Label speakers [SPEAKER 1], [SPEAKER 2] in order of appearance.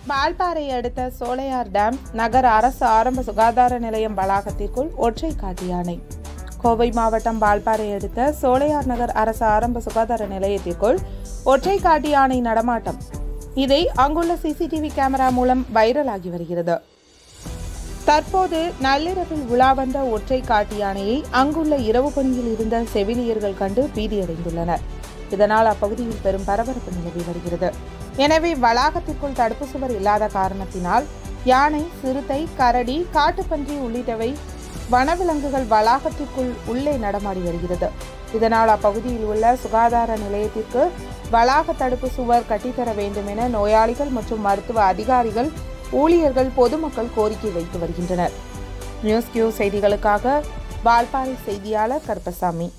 [SPEAKER 1] வால்பாறை அடுத்த சோலையார் டேம் நகர் அரசு ஆரம்ப சுகாதார நிலையம் வளாகத்திற்குள் ஒற்றை காட்டு யானை கோவை மாவட்டம் வால்பாறை அடுத்த சோலையார் நகர் அரசு ஆரம்ப சுகாதார நிலையத்திற்குள் ஒற்றை காட்டு யானை நடமாட்டம் இதை அங்குள்ள சிசிடிவி கேமரா மூலம் வைரலாகி வருகிறது தற்போது நள்ளிரவில் உலா வந்த ஒற்றை காட்டு யானையை அங்குள்ள இரவு பணியில் இருந்த செவிலியர்கள் கண்டு பீதியடைந்துள்ளனர் இதனால் அப்பகுதியில் பெரும் பரபரப்பு நிலவி வருகிறது எனவே வளாகத்திற்குள் தடுப்பு சுவர் இல்லாத காரணத்தினால் யானை சிறுத்தை கரடி காட்டுப்பன்றி உள்ளிட்டவை வனவிலங்குகள் வளாகத்திற்குள் உள்ளே நடமாடி வருகிறது இதனால் அப்பகுதியில் உள்ள சுகாதார நிலையத்திற்கு வளாக தடுப்பு சுவர் கட்டித்தர வேண்டும் என நோயாளிகள் மற்றும் மருத்துவ அதிகாரிகள் ஊழியர்கள் பொதுமக்கள் கோரிக்கை வைத்து வருகின்றனர் நியூஸ் கியூ செய்திகளுக்காக வால்பாறை செய்தியாளர் கருப்பசாமி